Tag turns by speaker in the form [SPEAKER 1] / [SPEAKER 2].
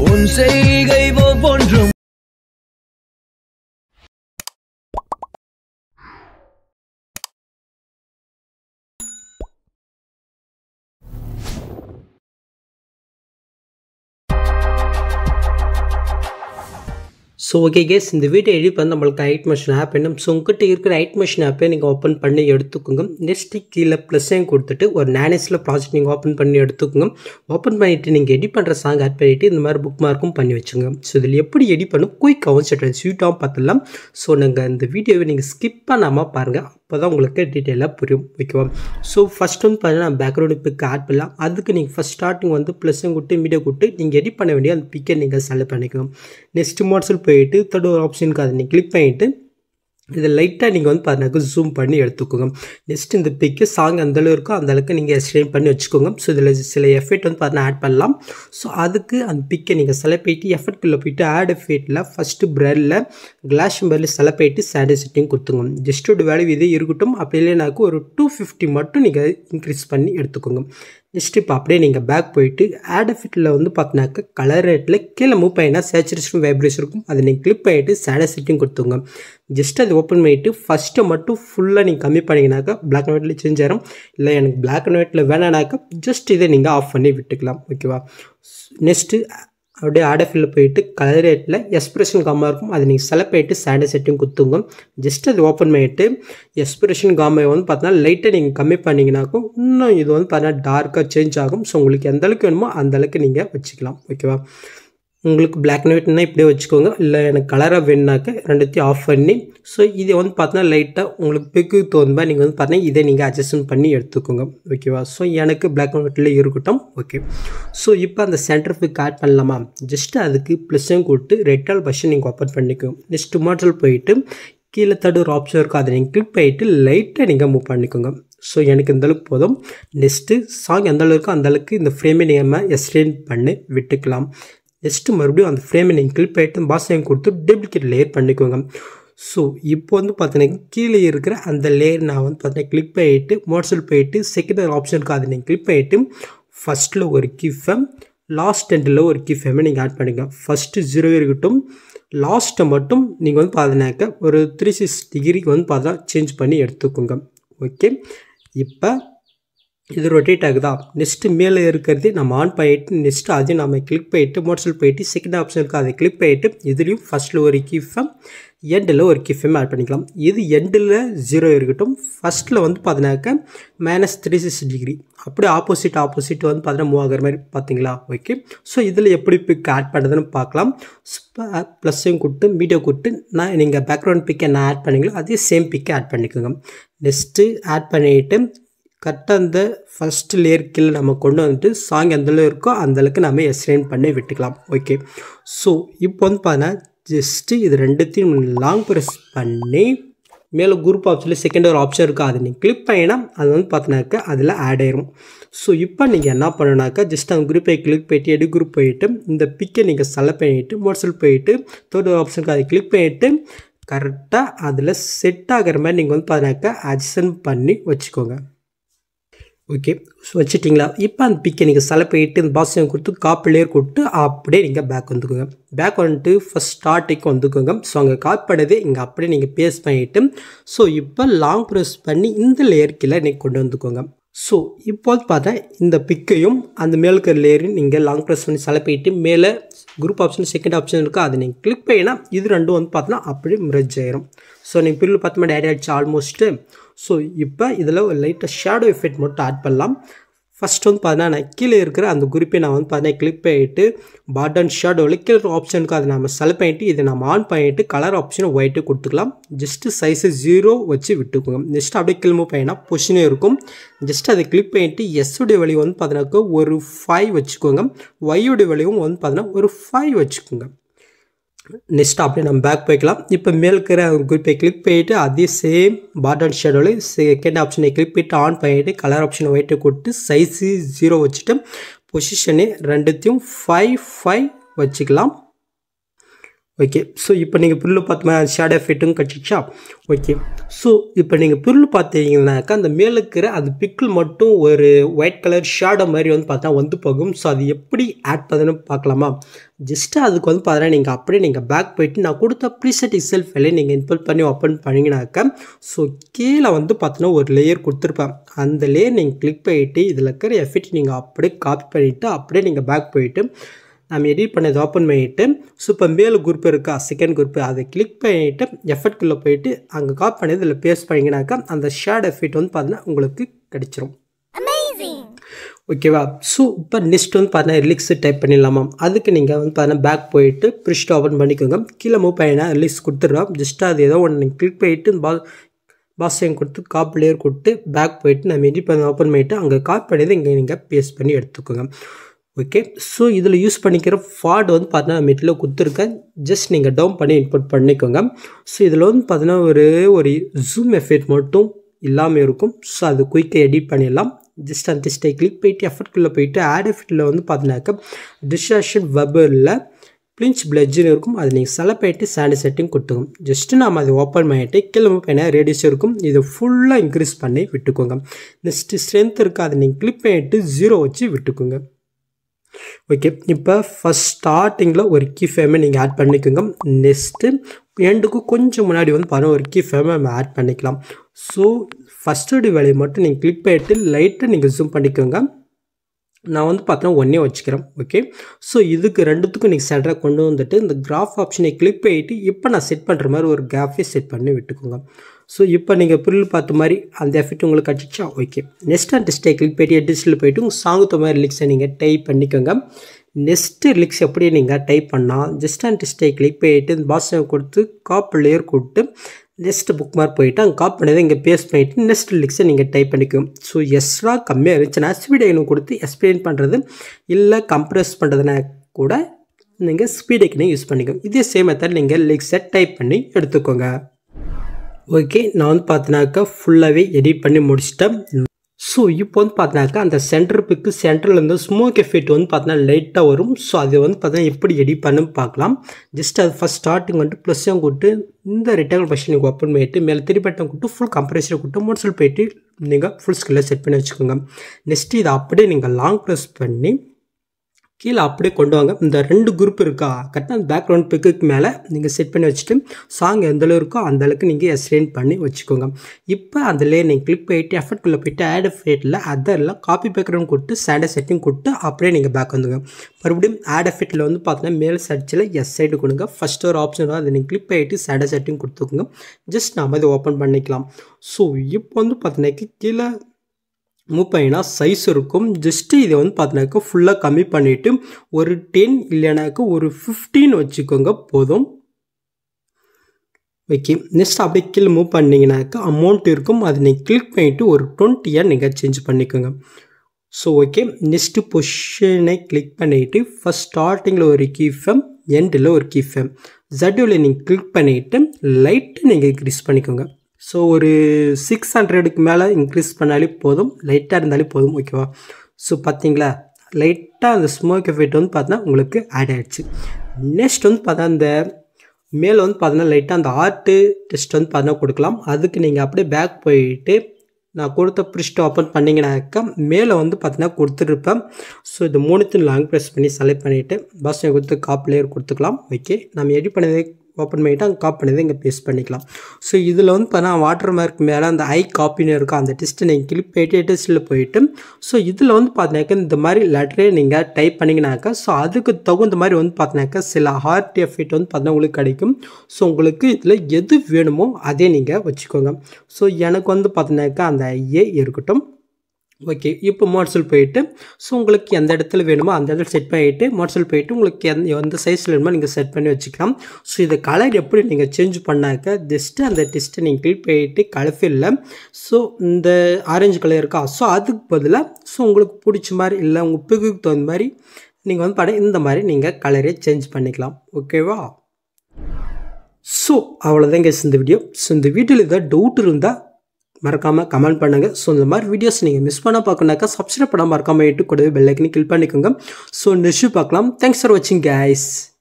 [SPEAKER 1] உன் செய்கை ஒவ்வொன்றும்
[SPEAKER 2] ஸோ ஓகே கேஸ் இந்த வீடியோ எடிட் பண்ண நம்மளுக்கு ஐட் மிஷின் ஆப் வேணும் ஸோ உங்ககிட்ட இருக்கிற ஐட் மிஷின் ஆப்பை நீங்கள் ஓப்பன் பண்ணி எடுத்துக்கோங்க நெக்ஸ்ட்டு கீழே ப்ளஸ்ஸையும் கொடுத்துட்டு ஒரு நேனஸில் ப்ராஜெக்ட் நீங்கள் ஓப்பன் பண்ணி எடுத்துக்கோங்க ஓப்பன் பண்ணிவிட்டு நீங்கள் எடிட் பண்ணுற சாங் ஆட் பண்ணிவிட்டு இந்த மாதிரி புக் மார்க்கும் பண்ணி வச்சுங்க ஸோ இதில் எப்படி எடிட் பண்ணும் குயிக்காகவும் சட்டன் ஸ்வீட்டாகவும் பார்த்துடலாம் ஸோ நாங்கள் இந்த வீடியோவை நீங்கள் ஸ்கிப் பண்ணாமல் பாருங்கள் அப்போ தான் உங்களுக்கு டீட்டெயிலாக புரியும் ஓகேவா ஸோ ஃபஸ்ட் வந்து பார்த்தீங்கன்னா பேக்ரவுண்ட் பிக் ஆட் பண்ணலாம் அதுக்கு நீங்கள் ஃபஸ்ட் ஸ்டார்டிங் வந்து ப்ளஸ்ஸும் கொடுத்து மீடியா கொடுத்து நீங்கள் எடிட் பண்ண வேண்டிய அந்த பிக்கை நீங்கள் செலக்ட் பண்ணிக்கணும் நெக்ஸ்ட் மாட்ஸில் போயிட்டு தேர்ட் ஒரு ஆப்ஷனுக்கு அதை நீங்கள் கிளிக் பண்ணிவிட்டு இதை லைட்டாக நீங்கள் வந்து பார்த்தீங்கன்னா ஜூம் பண்ணி எடுத்துக்கோங்க நெக்ஸ்ட் இந்த பிக்கு சாங் அந்த அளவு இருக்கோ அந்த அளவுக்கு நீங்கள் எக்ஸ்டெண்ட் பண்ணி வச்சுக்கோங்க ஸோ இதில் சில எஃபெக்ட் வந்து பார்த்தீங்கன்னா ஆட் பண்ணலாம் ஸோ அதுக்கு அந்த பிக்கை நீங்கள் செலக்ட் பண்ணிட்டு எஃபெக்ட்குள்ளே போயிட்டு ஆட் எஃபெக்ட்டில் ஃபஸ்ட்டு ப்ரெட்டில் கிளாஸ் பரில் செலக்ட் பண்ணிட்டு சாண்டை செட்டிங் கொடுத்துங்க ஜஸ்டோட வேல்யூ இதே இருக்கட்டும் அப்படி இல்லைனாக்கு ஒரு டூ ஃபிஃப்டி மட்டும் நீங்கள் இன்க்ரீஸ் பண்ணி எடுத்துக்கோங்க நெக்ஸ்ட் இப்போ அப்படியே நீங்கள் பேக் போயிட்டு ஆட் எஃபெக்ட்டில் வந்து பார்த்தினாக்க கலர் ரேட்டில் கீழே மூவ் பண்ணினா சேச்சுரேஷன் வைப்ரேஷன் இருக்கும் அதை நீங்கள் கிளிக் பண்ணிட்டு சேடை செட்டிங் கொடுத்துங்க ஜஸ்ட் அதை ஓப்பன் பண்ணிவிட்டு ஃபஸ்ட்டை மட்டும் ஃபுல்லாக நீங்கள் கம்மி பண்ணிங்கனாக்கா பிளாக் அண்ட் ஒயிட்டில் சேஞ்ச் ஆகும் இல்லை எனக்கு பிளாக் அண்ட் ஒயிட்டில் வேணானாக்கா ஜஸ்ட் இதை நீங்கள் ஆஃப் பண்ணி விட்டுக்கலாம் ஓகேவா நெக்ஸ்ட்டு அப்படியே ஆடஃபில் போயிட்டு கலர் ரேட்டில் எக்ஸ்பிரஷன் காமாக இருக்கும் அதை நீங்கள் செலக்ட் பண்ணிட்டு சாண்டை செட்டிங் குத்துங்க ஜஸ்ட் அது ஓப்பன் பண்ணிவிட்டு எக்ஸ்பிரஷன் காமை வந்து பார்த்தீங்கன்னா லைட்டாக நீங்கள் கம்மி பண்ணிங்கனாக்கும் இன்னும் இது வந்து பார்த்தீங்கன்னா டார்க்காக சேஞ்ச் ஆகும் ஸோ உங்களுக்கு எந்த அளவுக்கு வேணுமோ அந்த அளவுக்கு நீங்கள் வச்சுக்கலாம் ஓகேவா உங்களுக்கு பிளாக் அண்ட் ஒயிட்னா இப்படியே வச்சுக்கோங்க இல்லை எனக்கு கலராக வேணுனாக்க ரெண்டுத்தையும் ஆஃப் பண்ணி ஸோ இதை வந்து பார்த்தீங்கன்னா லைட்டாக உங்களுக்கு பிக்கு தோணுமா நீங்கள் வந்து பார்த்தீங்கன்னா இதை நீங்கள் அட்ஜஸ்ட்மெண்ட் பண்ணி எடுத்துக்கோங்க ஓகேவா ஸோ எனக்கு பிளாக் அண்ட் ஒயிட்டில் இருக்கட்டும் ஓகே ஸோ இப்போ அந்த சென்டர் பிக் ஆட் பண்ணலாமா ஜஸ்ட் அதுக்கு ப்ளஸ்ஸையும் கொடுத்து ரெட்டால் பஸ்ஸை நீங்கள் ஓப்பன் பண்ணிக்கோங்க நெக்ஸ்ட் மாடல் போயிட்டு கீழே தடு ஒரு ஆப்ஷன் இருக்கும் அதை நீங்கள் கிளிக் பண்ணிவிட்டு லைட்டாக நீங்கள் மூவ் பண்ணிக்கோங்க ஸோ எனக்கு இந்த அளவுக்கு போதும் நெக்ஸ்ட்டு சாங் எந்த அளவுக்கு அந்த அளவுக்கு இந்த ஃப்ரேமை நீங்கள் எக்ஸ்டெண்ட் பண்ணி விட்டுக்கலாம் நெக்ஸ்ட்டு மறுபடியும் அந்த ஃப்ரேமை நீங்கள் கிளிக் பண்ணிட்டு பாஸ் கொடுத்து டூப்ளிகேட் லேயர் பண்ணிக்கோங்க ஸோ இப்போ வந்து பார்த்தீங்கன்னா கீழே இருக்கிற அந்த லேயர் நான் வந்து பார்த்தீங்கன்னா கிளிக் பண்ணிவிட்டு மோட்ஸில் போயிட்டு செகண்ட் ஆப்ஷனுக்கு அதை நீங்கள் கிளிக் பண்ணிவிட்டு ஃபஸ்ட்டில் ஒரு கிஃபம் லாஸ்ட் எண்டில் ஒரு கிஃபேமை நீங்கள் ஆட் பண்ணிக்கோங்க ஃபஸ்ட்டு ஜீரோ இருக்கட்டும் லாஸ்ட்டை மட்டும் நீங்கள் வந்து பார்த்தீங்கன்னாக்க ஒரு த்ரீ சிக்ஸ் டிகிரிக்கு வந்து பார்த்தா சேஞ்ச் பண்ணி எடுத்துக்கோங்க ஓகே இப்போ இது ரொட்டேட் ஆகுதா நெக்ஸ்ட்டு மேலே இருக்கிறது நம்ம ஆன் பண்ணிட்டு நெக்ஸ்ட்டு அதையும் நம்ம கிளிக் பண்ணிட்டு மோட்ஸில் போயிட்டு செகண்ட் ஆப்ஷன் இருக்குது அதை கிளிக் பண்ணிட்டு இதுலேயும் ஃபஸ்ட்டில் ஒரு கிஃபம் எண்டில் ஒரு கிஃபம் ஆட் பண்ணிக்கலாம் இது எண்டில் ஜீரோ இருக்கட்டும் ஃபஸ்ட்டில் வந்து பார்த்தீங்கன்னாக்க மைனஸ் த்ரீ சிக்ஸ் டிகிரி அப்படியே ஆப்போசிட் ஆப்போசிட் வந்து பார்த்தீங்கன்னா மூவ் ஆகிற மாதிரி பார்த்தீங்களா ஓகே ஸோ இதில் எப்படி பிக் ஆட் பண்ணுறதுன்னு பார்க்கலாம் ப்ளஸ்ஸையும் கொடுத்து மீடியோ கொடுத்து நான் நீங்கள் பேக்ரவுண்ட் பிக்கை நான் ஆட் பண்ணிங்களோ அதே சேம் பிக்கை ஆட் பண்ணிக்கோங்க நெக்ஸ்ட்டு ஆட் பண்ணிவிட்டு கரெக்டாக அந்த ஃபஸ்ட் லேயர் கீழே நம்ம கொண்டு வந்துட்டு சாங் எந்தளவு இருக்கோ அந்தளவுக்கு நம்ம எக்ஸ்டெண்ட் பண்ணி விட்டுக்கலாம் ஓகே ஸோ இப்போ வந்து பார்த்தீங்கன்னா ஜஸ்ட்டு இது ரெண்டுத்தையும் லாங் ப்ரெஸ் பண்ணி மேலே குரூப் ஆப்ஷனில் செகண்ட் ஒரு ஆப்ஷன் இருக்குது அதை நீங்கள் கிளிக் பண்ணினா அது வந்து பார்த்தினாக்கா அதில் ஆட் ஆயிரும் ஸோ இப்போ நீங்கள் என்ன பண்ணணுனாக்கா ஜஸ்ட் அந்த குரூப்பை கிளிக் பண்ணிட்டு எடு குரூப் போயிட்டு இந்த பிக்கை நீங்கள் செலக்ட் பண்ணிவிட்டு மோட்ஸில் போயிட்டு தேர்ட் ஆப்ஷனுக்கு அதை கிளிக் பண்ணிவிட்டு கரெக்டாக அதில் செட் ஆகிற மாதிரி நீங்கள் வந்து பார்த்தினாக்கா அட்ஜஸ்ட் பண்ணி வச்சுக்கோங்க ஓகே ஸோ வச்சுட்டிங்களா இப்போ அந்த பிக்கை நீங்கள் செலக்ட் பண்ணிட்டு இந்த பாக்ஸையும் கொடுத்து காப்பி லேயர் கொடுத்து அப்படியே நீங்கள் பேக் வந்துக்கோங்க பேக் வந்துட்டு ஃபஸ்ட் ஸ்டார்டிங்க்கு வந்துக்கோங்க ஸோ அங்கே காப்பி பண்ணதே இங்கே அப்படியே நீங்கள் பேஸ்ட் பண்ணிவிட்டு ஸோ இப்போ லாங் ப்ரெஸ் பண்ணி இந்த லேயர் கீழே நீங்கள் கொண்டு வந்துக்கோங்க ஸோ இப்போ வந்து பார்த்தா இந்த பிக்கையும் அந்த மேலே இருக்கிற லேயரையும் நீங்கள் லாங் ப்ரெஸ் பண்ணி செலக்ட் பண்ணிட்டு மேலே குரூப் ஆப்ஷன் செகண்ட் ஆப்ஷன் இருக்குது அதை நீங்கள் கிளிக் பண்ணினா இது ரெண்டும் வந்து பார்த்தோன்னா அப்படியே மிரஜ் ஆயிரும் ஸோ நீங்கள் பில்லு பார்த்த மாதிரி ஆட் ஆகிடுச்சு ஆல்மோஸ்ட்டு ஸோ இப்போ இதில் ஒரு லைட்டாக ஷேடோ எஃபெக்ட் மட்டும் ஆட் பண்ணலாம் ஃபஸ்ட் வந்து பார்த்தீங்கன்னா நான் கீழே இருக்கிற அந்த குரூப்பை நான் வந்து பார்த்தீங்கன்னா கிளிக் பண்ணிட்டு பாட்டன் ஷேடோவில் கீழே ஆப்ஷனுக்கு அதை நம்ம செலக்ட் பண்ணிட்டு இதை நம்ம ஆன் பண்ணிட்டு கலர் ஆப்ஷனை ஒயிட்டு கொடுத்துக்கலாம் ஜஸ்ட்டு சைஸு ஜீரோ வச்சு விட்டுக்கோங்க நெக்ஸ்ட் அப்படியே கிளம்பு பண்ணினா பொசிஷனும் இருக்கும் ஜஸ்ட் அதை கிளிக் பண்ணிட்டு எஸ்ஸுடைய வழி வந்து பார்த்தீங்கன்னாக்கா ஒரு ஃபைவ் வச்சுக்கோங்க ஒய்யுடைய வழியும் வந்து பார்த்தீங்கன்னா ஒரு ஃபைவ் வச்சுக்கோங்க நெக்ஸ்ட் அப்படியே நம்ம பேக் போய்க்கலாம் இப்போ மேல் இருக்கிற குரூப்பை கிளிக் பண்ணிவிட்டு அதே சேம் பாட்டன் ஷேடோவில் செகண்ட் ஆப்ஷனை கிளிக் பண்ணிட்டு ஆன் பண்ணிவிட்டு கலர் ஆப்ஷனை ஒயிட்டு கொடுத்து சைஸு ஜீரோ வச்சுட்டு பொசிஷனு ரெண்டுத்தையும் ஃபைவ் ஃபைவ் வச்சுக்கலாம் ஓகே ஸோ இப்போ நீங்கள் புல்லு பார்த்தோமா ஷேடோ எஃபெக்ட்டும் கட்டிச்சா ஓகே ஸோ இப்போ நீங்கள் புல்லு பார்த்தீங்கன்னாக்கா அந்த மேலே இருக்கிற அந்த பிக்கிள் மட்டும் ஒரு ஒயிட் கலர் ஷேடோ மாதிரி வந்து பார்த்தா வந்து போகும் ஸோ அது எப்படி ஆட் பண்ணுன்னு பார்க்கலாமா ஜஸ்ட்டு அதுக்கு வந்து பார்த்தீங்கன்னா நீங்கள் அப்படியே நீங்கள் பேக் போயிட்டு நான் கொடுத்த ப்ரீசெட் இசெல் ஃபைலை நீங்கள் இன்புட் பண்ணி ஓப்பன் பண்ணிங்கனாக்கா ஸோ கீழே வந்து பார்த்தீங்கன்னா ஒரு லேயர் கொடுத்துருப்பேன் அந்த லேயர் நீங்கள் கிளிக் பண்ணிவிட்டு இதில் இருக்கிற எஃபெக்ட் நீங்கள் அப்படியே காப்பி பண்ணிவிட்டு அப்படியே நீங்கள் பேக் போயிட்டு நம்ம எடிட் பண்ணதை ஓப்பன் பண்ணிவிட்டு ஸோ இப்போ மேலே குரூப் இருக்கா செகண்ட் குரூப் அதை கிளிக் பண்ணிவிட்டு எஃபெக்ட்குள்ளே போயிட்டு அங்கே காப்பி பண்ணி இதில் பேஸ்ட் பண்ணிங்கனாக்கா அந்த ஷேட் எஃபெக்ட் வந்து பார்த்தீங்கன்னா உங்களுக்கு கிடைச்சிரும் ஓகேவா ஸோ இப்போ நெக்ஸ்ட் வந்து பார்த்தீங்கன்னா ரிலிக்ஸ் டைப் பண்ணிடலாமா அதுக்கு நீங்கள் வந்து பார்த்தீங்கன்னா பேக் போயிட்டு ப்ரிஸ்ட் ஓப்பன் பண்ணிக்கோங்க கீழே மூவ் பண்ணினா ரிலிக்ஸ் கொடுத்துட்றோம் ஜஸ்ட் அது ஏதோ ஒன்று நீங்கள் கிளிக் பண்ணிவிட்டு பா பாஸ்டைம் கொடுத்து காப்பி லேயர் கொடுத்து பேக் போயிட்டு நம்ம எடிட் பண்ணி ஓப்பன் பண்ணிவிட்டு அங்கே காப்பி பண்ணியதை இங்கே நீங்கள் பேஸ்ட் பண்ணி எடுத்துக்கோங்க ஓகே ஸோ இதில் யூஸ் பண்ணிக்கிற ஃபார்ட் வந்து பார்த்தீங்கன்னா மெட்டில் கொடுத்துருக்கேன் ஜஸ்ட் நீங்கள் டவுன் பண்ணி இன்புட் பண்ணிக்கோங்க ஸோ இதில் வந்து பார்த்தீங்கன்னா ஒரு ஒரு ஜூம் எஃபெக்ட் மட்டும் இல்லாமல் இருக்கும் ஸோ அது குயிக்காக எடிட் பண்ணிடலாம் ஜஸ்ட் அந்த டெஸ்ட்டை கிளிக் போயிட்டு எஃபர்ட்குள்ளே போயிட்டு ஆட் எஃபெக்டில் வந்து பார்த்தீங்கன்னாக்கா டிஸ்ட்ராக்ஷன் வெபரில் பிளிஞ்ச் பிளட்ஜுன்னு இருக்கும் அது நீங்கள் செலக்ட் பண்ணிட்டு சாண்டி செட்டிங் கொடுத்துக்கும் ஜஸ்ட்டு நம்ம அதை ஓப்பன் பண்ணிட்டு கீழே பண்ணினா ரேடியஸ் இருக்கும் இதை ஃபுல்லாக இன்க்ரீஸ் பண்ணி விட்டுக்கோங்க நெக்ஸ்ட்டு ஸ்ட்ரென்த் இருக்குது அதை நீங்கள் கிளிக் பண்ணிட்டு ஜீரோ வச்சு விட்டுக்கோங்க ஓகே இப்போ ஃபஸ்ட் ஸ்டார்டிங்கில் ஒரு கீ ஃபேமை நீங்கள் ஆட் பண்ணிக்கோங்க நெக்ஸ்ட்டு எண்டுக்கு கொஞ்சம் முன்னாடி வந்து பாருங்கள் ஒரு கீ ஃபேமை நம்ம ஆட் பண்ணிக்கலாம் ஸோ ஃபஸ்ட்டு வேலையை மட்டும் நீங்கள் கிளிக் பண்ணிட்டு லைட்டாக நீங்கள் ஜூம் பண்ணிக்கோங்க நான் வந்து பார்த்தோன்னா ஒன்றே வச்சுக்கிறேன் ஓகே ஸோ இதுக்கு ரெண்டுத்துக்கும் நீங்கள் சென்டராக கொண்டு வந்துட்டு இந்த கிராஃப் ஆப்ஷனை கிளிக் பண்ணிட்டு இப்போ நான் செட் பண்ணுற மாதிரி ஒரு கிராஃபே செட் பண்ணி விட்டுக்கோங்க ஸோ இப்போ நீங்கள் புல் பார்த்த மாதிரி அந்த எஃபெக்ட் உங்களுக்கு அடிச்சா ஓகே நெக்ஸ்ட் அந்த டெஸ்ட்டை கிளிக் பண்ணி டிஸ்டில் போயிட்டு உங்கள் சாங்குத்த மாதிரி லிக்ஸை நீங்கள் டைப் பண்ணிக்கோங்க நெக்ஸ்ட்டு லிக்ஸ் எப்படி நீங்கள் டைப் பண்ணால் ஜஸ்ட் அண்ட் டெஸ்ட்டை கிளிக் பண்ணிட்டு இந்த பாஸ் கொடுத்து காப் லேயர் கொடுத்து நெக்ஸ்ட் புக் மார்க் போயிட்டு அங்கே காப் பண்ணதை இங்கே பேஸ்ட் பண்ணிவிட்டு நெக்ஸ்ட் லிக்ஸை நீங்கள் டைப் பண்ணிக்கோங்க ஸோ எஸ்ரா கம்மியாக இருந்துச்சுன்னா ஸ்பீடைனும் கொடுத்து எக்ஸ்பிளைன் பண்ணுறது இல்லை கம்ப்ரெஸ் பண்ணுறதுனா கூட நீங்கள் ஸ்பீடைக்குன்னு யூஸ் பண்ணிக்கோங்க இதே சேம் மெத்தட் நீங்கள் லிக்ஸை டைப் பண்ணி எடுத்துக்கோங்க ஓகே நான் வந்து பார்த்தினாக்கா ஃபுல்லாகவே எடிட் பண்ணி முடிச்சிட்டேன் ஸோ இப்போ வந்து பார்த்தினாக்கா அந்த சென்டர் பிக்கு சென்டர்லேருந்து ஸ்மோக் எஃபெக்ட் வந்து பார்த்தீங்கன்னா லைட்டாக வரும் ஸோ அது வந்து பார்த்தீங்கன்னா எப்படி எடிட் பண்ணு பார்க்கலாம் ஜஸ்ட் அது ஃபஸ்ட் ஸ்டார்டிங் வந்துட்டு ப்ளஸ்ஸும் கூட்டு இந்த ரெக்டாங்கல் பர்ஷன் நீங்கள் ஓப்பன் பண்ணிட்டு மேலே திருப்பட்டம் கூட்டு ஃபுல் கம்ப்ரெஷர் கூட்டு மோட்ஸில் போயிட்டு நீங்கள் ஃபுல் ஸ்கில்லை செட் பண்ணி வச்சுக்கோங்க நெக்ஸ்ட் இதை அப்படியே நீங்கள் லாங் ப்ரெஸ் பண்ணி கீழே அப்படியே கொண்டு வாங்க இந்த ரெண்டு குரூப் இருக்கா கரெக்டாக அந்த பேக்ரவுண்ட் பிக்குக்கு மேலே நீங்கள் செட் பண்ணி வச்சுட்டு சாங் எந்த அளவு இருக்கோ அந்த அளவுக்கு நீங்கள் எஸ்டெயின் பண்ணி வச்சுக்கோங்க இப்போ அதில் நீங்கள் கிளிக் பண்ணிட்டு எஃபர்ட்குள்ளே போயிட்டு ஆட் எஃபெக்டில் அதெல்லாம் காப்பி பேக்ரவுண்ட் கொடுத்து சேண்டை செட்டிங் கொடுத்து அப்படியே நீங்கள் பேக் வந்துங்க மறுபடியும் ஆட் எஃபெக்டில் வந்து பார்த்தீங்கன்னா மேல் சர்ச்சில் எஸ் சைடு கொடுங்க ஃபஸ்ட் ஒரு ஆப்ஷன் வரும் அதை நீங்கள் கிளிக் பண்ணிட்டு சேண்டை செட்டிங் கொடுத்துக்கோங்க ஜஸ்ட் நம்ம அதை ஓப்பன் பண்ணிக்கலாம் ஸோ இப்போ வந்து பார்த்தீங்கன்னா கீழே மூவ் பண்ணினா சைஸ் இருக்கும் ஜஸ்ட்டு இதை வந்து பார்த்தினாக்கா ஃபுல்லாக கம்மி பண்ணிவிட்டு ஒரு டென் இல்லைனாக்கா ஒரு ஃபிஃப்டீன் வச்சுக்கோங்க போதும் ஓகே நெக்ஸ்ட் அப்படியே கீழே மூவ் பண்ணிங்கனாக்கா அமௌண்ட் இருக்கும் அதை நீங்கள் கிளிக் பண்ணிவிட்டு ஒரு டுவெண்ட்டியாக நீங்கள் சேஞ்ச் பண்ணிக்கோங்க ஸோ ஓகே நெக்ஸ்ட்டு பொசிஷனை கிளிக் பண்ணிவிட்டு ஃபஸ்ட் ஸ்டார்டிங்கில் ஒரு கீஃபேம் எண்டில் ஒரு கீஃபேம் ஜட்டியில் நீங்கள் கிளிக் பண்ணிவிட்டு லைட்டு நீங்கள் இன்க்ரீஸ் பண்ணிக்கோங்க ஸோ ஒரு சிக்ஸ் ஹண்ட்ரடுக்கு மேலே இன்க்ரீஸ் பண்ணாலே போதும் லைட்டாக இருந்தாலே போதும் ஓகேவா ஸோ பார்த்தீங்களா லைட்டாக அந்த ஸ்மோக் எஃபெக்ட் வந்து பார்த்தா உங்களுக்கு ஆட் ஆகிடுச்சு நெக்ஸ்ட் வந்து பார்த்தா அந்த மேலே வந்து பார்த்தீங்கன்னா லைட்டாக அந்த ஆர்ட்டு டெஸ்ட் வந்து பார்த்தீங்கன்னா கொடுக்கலாம் அதுக்கு நீங்கள் அப்படியே பேக் போயிட்டு நான் கொடுத்த ப்ரிஸ்ட் ஓப்பன் பண்ணிங்கனாக்கா மேலே வந்து பார்த்தீங்கன்னா கொடுத்துருப்பேன் ஸோ இது மூணுத்தையும் லாங் ப்ரெஸ் பண்ணி செலக்ட் பண்ணிவிட்டு பஸ் கொடுத்து காப் லேயர் கொடுத்துக்கலாம் ஓகே நம்ம எடிட் பண்ணதே ஓப்பன் பண்ணிவிட்டு அங்கே காப்பி பண்ணதை இங்கே பேஸ்ட் பண்ணிக்கலாம் ஸோ இதில் வந்து பார்த்தா வாட்டர் மார்க் மேலே அந்த ஐ காப்பின்னு இருக்கும் அந்த டெஸ்ட்டை நீங்கள் கிளிக் போயிட்டு டெஸ்ட்டில் போயிட்டு ஸோ இதில் வந்து பார்த்தீங்கன்னாக்கா இந்த மாதிரி லெட்டரே நீங்கள் டைப் பண்ணிங்கனாக்கா ஸோ அதுக்கு தகுந்த மாதிரி வந்து பார்த்தீங்கன்னாக்கா சில ஹார்ட் எஃபெக்ட் வந்து பார்த்தீங்கன்னா உங்களுக்கு கிடைக்கும் ஸோ உங்களுக்கு இதில் எது வேணுமோ அதே நீங்கள் வச்சுக்கோங்க ஸோ எனக்கு வந்து பார்த்தீங்கன்னாக்கா அந்த ஐயே இருக்கட்டும் ஓகே இப்போ மோட்ஸில் போயிட்டு ஸோ உங்களுக்கு எந்த இடத்துல வேணுமோ அந்த இடத்துல செட் பண்ணிவிட்டு மோட்ஸில் போயிட்டு உங்களுக்கு எந்த எந்த சைஸில் வேணுமோ நீங்கள் செட் பண்ணி வச்சுக்கலாம் ஸோ இதை கலர் எப்படி நீங்கள் சேஞ்ச் பண்ணாக்க ஜஸ்ட்டு அந்த டெஸ்ட்டை நீங்கள் கிளிக் பண்ணிவிட்டு கலஃபில்ல ஸோ இந்த ஆரஞ்சு கலர் இருக்கா ஸோ அதுக்கு பதிலாக ஸோ உங்களுக்கு பிடிச்ச மாதிரி இல்லை உங்கள் பிகுக்கு தகுந்த மாதிரி நீங்கள் வந்து படம் இந்த மாதிரி நீங்கள் கலரே சேஞ்ச் பண்ணிக்கலாம் ஓகேவா ஸோ அவ்வளோதாங்க இந்த வீடியோ ஸோ இந்த வீடியோவில் ஏதாவது டவுட் இருந்தால் மறக்காமல் கமெண்ட் பண்ணுங்கள் ஸோ இந்த மாதிரி வீடியோஸ் நீங்கள் மிஸ் பண்ண பார்க்கணாக்கா சப்ஸ்கிரைப் பண்ணால் மறக்காமல் எட்டு கூடவே பெல்லைக்கனி கிளிக் பண்ணிக்கோங்க ஸோ நெக்ஸ்ட் பார்க்கலாம் தேங்க்ஸ் ஃபார் வாட்சிங் கைஸ்